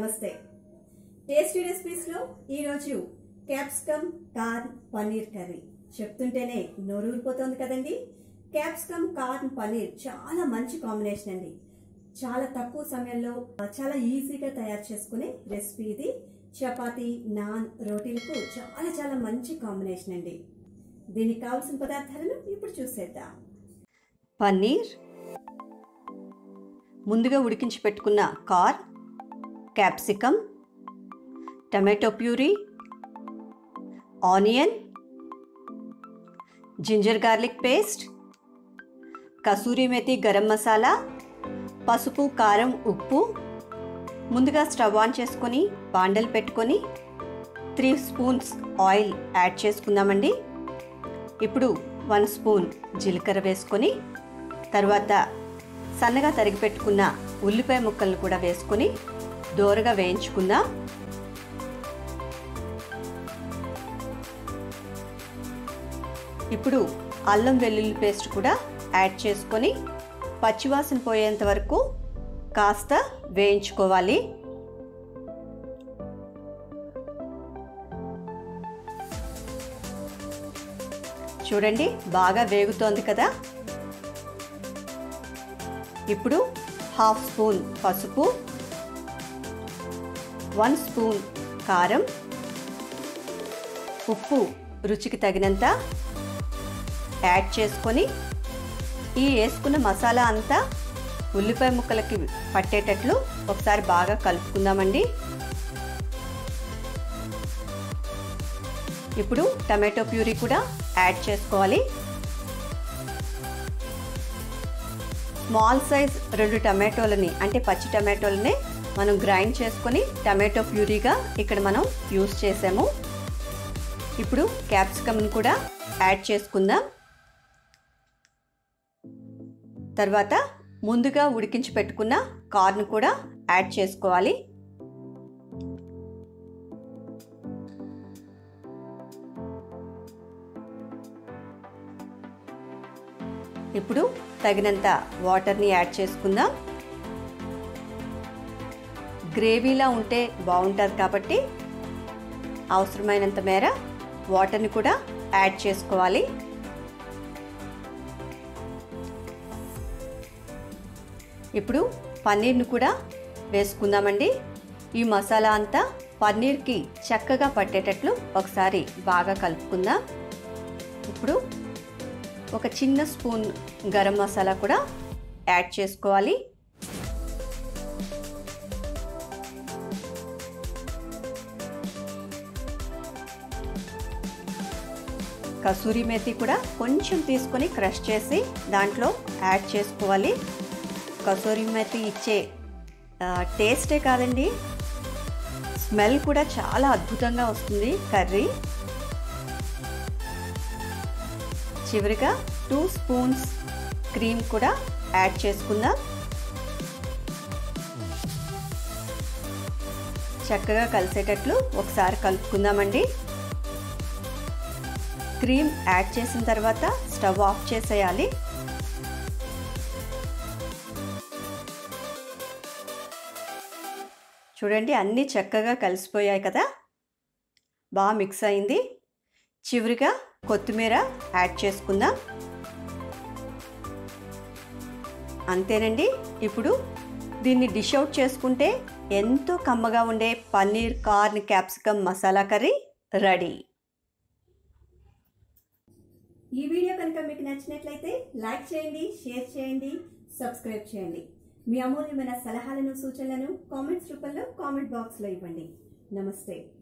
నమస్తే టేస్టీ రెసిపీస్లో ఈరోజు capsicum corn paneer curry చెప్తుంటేనే నోరూరిపోతుంది కదండి క్యాప్సికమ్ కార్న్ పన్నీర్ చాలా మంచి కాంబినేషన్ అండి చాలా తక్కువ సమయంలో చాలా ఈజీగా తయారు చేసుకునే రెసిపీ ఇది చపాతీ నాన్ రోటీలకు చాలా చాలా మంచి కాంబినేషన్ అండి దీనికి కావాల్సిన పదార్థాలను ఇప్పుడు చూసేద్దాం పన్నీర్ ముందుగా ఉడికించి పెట్టుకున్న corn capsicum tomato puree onion ginger garlic paste kasuri methi garam masala పసుపు కారం ఉప్పు ముందుగా స్టవ్ ఆన్ చేసుకొని బాండలు పెట్టుకొని త్రీ స్పూన్స్ ఆయిల్ యాడ్ చేసుకుందామండి ఇప్పుడు వన్ స్పూన్ జీలకర్ర వేసుకొని తర్వాత సన్నగా తరిగి పెట్టుకున్న ఉల్లిపాయ ముక్కలను కూడా వేసుకొని దోరగా వేయించుకుందాం ఇప్పుడు అల్లం వెల్లుల్లి పేస్ట్ కూడా యాడ్ చేసుకొని పచ్చివాసన పోయేంత వరకు కాస్త వేయించుకోవాలి చూడండి బాగా వేగుతోంది కదా ఇప్పుడు హాఫ్ స్పూన్ పసుపు వన్ స్పూన్ కారం ఉప్పు రుచికి తగినంత యాడ్ చేసుకొని ఈ వేసుకున్న మసాలా అంతా ఉల్లిపాయ ముక్కలకి పట్టేటట్లు ఒకసారి బాగా కలుపుకుందామండి ఇప్పుడు టమాటో ప్యూరీ కూడా యాడ్ చేసుకోవాలి స్మాల్ సైజ్ రెండు టమాటోలని అంటే పచ్చి టమాటోలని మనం గ్రైండ్ చేసుకొని టమాటో ప్యూరీగా ఇక్కడ మనం యూస్ చేసాము ఇప్పుడు క్యాప్సికమ్ని కూడా యాడ్ చేసుకుందాం తర్వాత ముందుగా ఉడికించి పెట్టుకున్న కార్న్ కూడా యాడ్ చేసుకోవాలి ఇప్పుడు తగినంత వాటర్ని యాడ్ చేసుకుందాం గ్రేవీలా ఉంటే బాగుంటుంది కాబట్టి అవసరమైనంత మేర వాటర్ని కూడా యాడ్ చేసుకోవాలి ఇప్పుడు పన్నీర్ని కూడా వేసుకుందామండి ఈ మసాలా అంతా పన్నీర్కి చక్కగా పట్టేటట్లు ఒకసారి బాగా కలుపుకుందాం ఇప్పుడు ఒక చిన్న స్పూన్ గరం మసాలా కూడా యాడ్ చేసుకోవాలి కసూరి మేతి కూడా కొంచెం తీసుకొని క్రష్ చేసి దాంట్లో యాడ్ చేసుకోవాలి కసూరి మేతి ఇచ్చే టేస్టే కాదండి స్మెల్ కూడా చాలా అద్భుతంగా వస్తుంది కర్రీ చివరిగా టూ స్పూన్స్ క్రీమ్ కూడా యాడ్ చేసుకుందాం చక్కగా కలిసేటట్లు ఒకసారి కలుపుకుందామండి క్రీమ్ యాడ్ చేసిన తర్వాత స్టవ్ ఆఫ్ చేసేయాలి చూడండి అన్నీ చక్కగా కలిసిపోయాయి కదా బాగా మిక్స్ అయింది చివరిగా కొత్తిమీర యాడ్ చేసుకుందాం అంతేనండి ఇప్పుడు దీన్ని డిష్ అవుట్ చేసుకుంటే ఎంతో కమ్మగా ఉండే paneer corn capsicum masala curry ready ఈ వీడియో కనుక మీకు నచ్చినట్లయితే లైక్ చేయండి షేర్ చేయండి సబ్స్క్రైబ్ చేయండి మీ అమూల్యమైన సలహాలను సూచనలను కామెంట్స్ రూపంలో కామెంట్ బాక్స్లో ఇవ్వండి నమస్తే